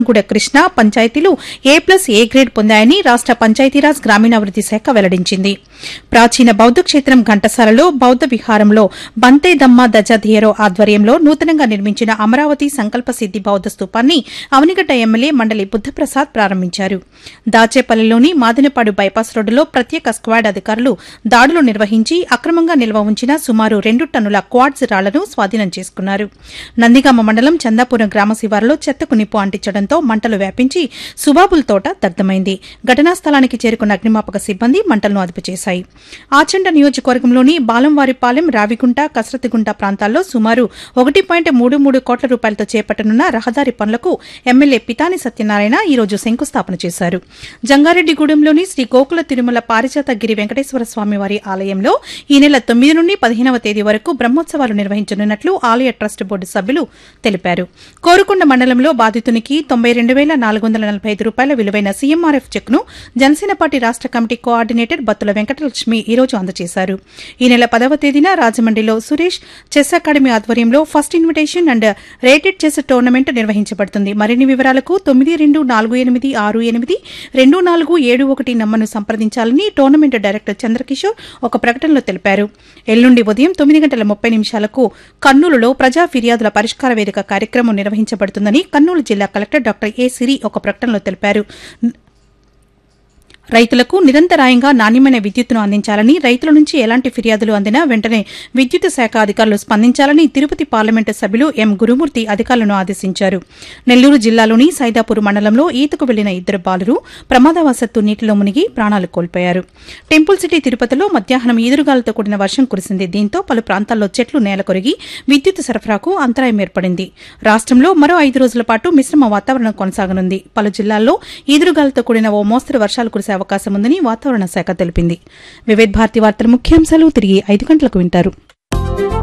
గుడ కృష్ణ పంచాయతీలు ఏ plus A grade పొందాయని రాష్ట పంచాయతీరాజ్ గ్రామీణాభివృద్ది శాఖ వెల్లడించింది ప్రాచీన బౌద్ధ క్షేత్రం ఘంటసాలలో బౌద్ధ విహారంలో బంతే దమ్మ దజాధియరో ఆధ్వర్యంలో నూతనంగా నిర్మించిన అమరావతి సంకల్ప సిద్ది బౌద్ధ స్తూపాన్ని అవనిగడ్డ ఎమ్మెల్యే మండలి బుద్దప్రసాద్ ప్రారంభించారు దాచేపల్లిలోని మాదినపాడు బైపాస్ రోడ్డులో ప్రత్యేక స్క్వాడ్ అధికారులు దాడులు నిర్వహించి అక్రమంగా నిల్వ ఉంచిన సుమారు రెండు టన్నుల క్వాడ్స్ రాళ్లను స్వాధీనం చేసుకున్నారు నందిగామ మండలం చందాపురం గ్రామ శివారులో చెత్తకు నిప్పు అంటించడంతో మంటలు వ్యాపించి సుబాబుల్ తోట దగ్ధమైంది ఘటనా స్థలానికి చేరుకున్న అగ్నిమాపక సిబ్బంది మంటలను అదుపు చేశాయి ఆచండ నియోజకవర్గంలోని బాలంవారిపాలెం రావిగుంట కసరతిగుంట ప్రాంతాల్లో సుమారు ఒకటి పాయింట్ మూడు మూడు కోట్ల రూపాయలతో చేపట్టనున్న రహదారి పనులకు ఎమ్మెల్యే పితాని సత్యనారాయణ ఈ రోజు శంకుస్థాపన చేశారు జంగారెడ్డిగూడెంలోని శ్రీ గోకుల తిరుమల పారిజాత గిరి వెంకటేశ్వర స్వామివారి ఆలయంలో ఈ నెల తొమ్మిది నుండి పదిహేనవ తేదీ వరకు బ్రహ్మోత్సవాలు నిర్వహించనున్నట్లు ఆలయ ట్రస్ట్ బోర్డు సభ్యులు తెలిపారు కోరుకొండ మండలంలో బాధితునికి తొంభై రెండు వేల నాలుగు వందల నలభై ఐదు రూపాయల విలువైన సీఎంఆర్ఎఫ్ చెక్ను జనసేన పార్టీ రాష్ట కమిటీ కోఆర్డినేటర్ బత్తుల వెంకటలక్ష్మి ఈ రోజు అందజేశారు ఈ నెల పదవ తేదీన రాజమండ్రిలో సురేష్ చెస్ అకాడమీ ఆధ్వర్యంలో first invitation and rated chess tournament నిర్వహించబడుతుంది మరిన్ని వివరాలకు తొమ్మిది రెండు నాలుగు ఎనిమిది ఆరు ఎనిమిది రెండు నాలుగు ఏడు ఒకటి నంబర్ను సంప్రదించాలని టోర్నమెంట్ డైరెక్టర్ చంద్రకిషోర్ ఒక ప్రకటనలో తెలిపారు ఎల్లుండి ఉదయం తొమ్మిది గంటల ముప్పై నిమిషాలకు కర్నూలులో ప్రజా ఫిర్యాదుల పరిష్కార వేదిక కార్యక్రమం నిర్వహించబడుతుందని కర్నూలు జిల్లా కలెక్టర్ డాక్టర్ ఏ సిరి ఒక ప్రకటనలో తెలిపారు రైతులకు నిరంతరాయంగా నాణ్యమైన విద్యుత్తును అందించాలని రైతుల నుంచి ఎలాంటి ఫిర్యాదులు అందినా వెంటనే విద్యుత్ శాఖ అధికారులు స్పందించాలని తిరుపతి పార్లమెంటు సభ్యులు ఎం గురుమూర్తి అధికారులను ఆదేశించారు నెల్లూరు జిల్లాలోని సైదాపూర్ మండలంలో ఈతకు వెళ్లిన ఇద్దరు బాలురు ప్రమాదవశత్తు నీటిలో మునిగి ప్రాణాలు కోల్పోయారు టెంపుల్ సిటీ తిరుపతిలో మధ్యాహ్నం ఈదురుగాలతో కూడిన వర్షం కురిసింది దీంతో పలు ప్రాంతాల్లో చెట్లు నేలకొరిగి విద్యుత్ సరఫరాకు అంతరాయం ఏర్పడింది రాష్టంలో మరో ఐదు రోజుల పాటు మిశ్రమ వాతావరణం కొనసాగనుంది పలు జిల్లాల్లో ఈదురుగాలతో కూడిన ఓ మోస్తరు వర్షాలు కురిసే అవకాశం ఉందని వాతావరణ శాఖ తెలిపింది వివేద్ భారతి వార్తల ముఖ్యాంశాలు తిరిగి ఐదు గంటలకు వింటారు